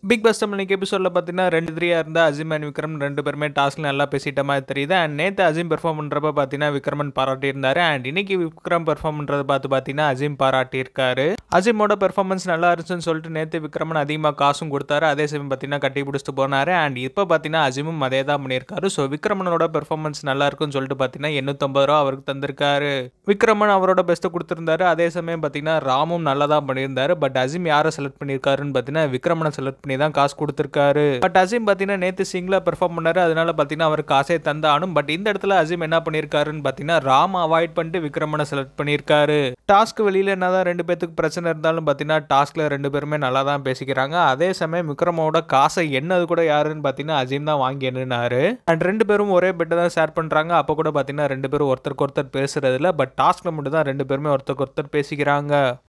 big pass Tamil இன்னைக்கு எபிசோடில் பார்த்தீங்கன்னா ரெண்டு த்ரீயா இருந்தால் அஜிம் அண்ட் விக்ரம் ரெண்டு பேருமே டாஸ்க்ல நல்லா பேசிட்ட மாதிரி தெரியுது அண்ட் நேற்று அஜிம் பெர்ஃபார்ம் பண்ணுறப்ப பார்த்தீங்கன்னா விக்ரமன் பாராட்டியிருந்தாரு அண்ட் இன்னைக்கு விக்ரம் பெர்ஃபார்ம் பண்ணுறத பார்த்து பார்த்தீங்கன்னா அஜிம் பாராட்டியிருக்காரு அஜிமோட பெர்ஃபார்மன்ஸ் நல்லா இருந்துச்சுன்னு சொல்லிட்டு நேற்று விக்ரமன் அதிகமாக காசும் கொடுத்தாரு அதே சமயம் பார்த்தீங்கன்னா கட்டி பிடிச்சிட்டு போனாரு அண்ட் இப்போ பார்த்தீங்கன்னா அஜிமும் அதே தான் பண்ணியிருக்காரு ஸோ விக்ரமனோட பெர்ஃபார்மன்ஸ் நல்லா இருக்குன்னு சொல்லிட்டு பார்த்தீங்கன்னா எண்ணூற்றம்பது ரூபா அவருக்கு தந்திருக்காரு விக்ரமன் அவரோட பெஸ்ட்டை கொடுத்துருந்தாரு அதே சமயம் பார்த்தீங்கன்னா ராமும் நல்லா தான் பண்ணியிருந்தாரு பட் அஜிம் யாரை செலக்ட் பண்ணியிருக்காருன்னு பார்த்தீங்கன்னா விக்ரமனை செலக்ட் பண்ணி தான் காசு கொடுத்துருக்காரு பட் அஜிம் பார்த்தீங்கன்னா நேற்று சிங்கிளாக பெர்ஃபார்ம் பண்ணாரு அதனால பார்த்தீங்கன்னா அவர் காசே தந்தானும் பட் இந்த இடத்துல அஜிம் என்ன பண்ணியிருக்காருன்னு பார்த்தீங்கன்னா ராம் அவாய்ட் பண்ணிட்டு விக்ரமனை செலக்ட் பண்ணியிருக்காரு டாஸ்க் வெளியில் என்னதான் ரெண்டு பேத்துக்கு பிரச்சனை இருந்தாலும் பார்த்தீங்கன்னா டாஸ்க்ல ரெண்டு பேருமே நல்லா தான் பேசிக்கிறாங்க அதே சமயம் விக்ரமோட காசை என்னது கூட யாருன்னு பார்த்தீங்கன்னா அஜிம் தான் வாங்கி எண்ணினாரு அண்ட் ரெண்டு பேரும் ஒரே பெட்டை தான் ஷேர் பண்ணுறாங்க அப்போ கூட பார்த்தீங்கன்னா ரெண்டு பேரும் ஒருத்தருக்கு ஒருத்தர் பேசுறது இல்லை பட் டாஸ்க்ல மட்டும் தான் ரெண்டு பேருமே ஒருத்தருக்கு ஒருத்தர் பேசிக்கிறாங்க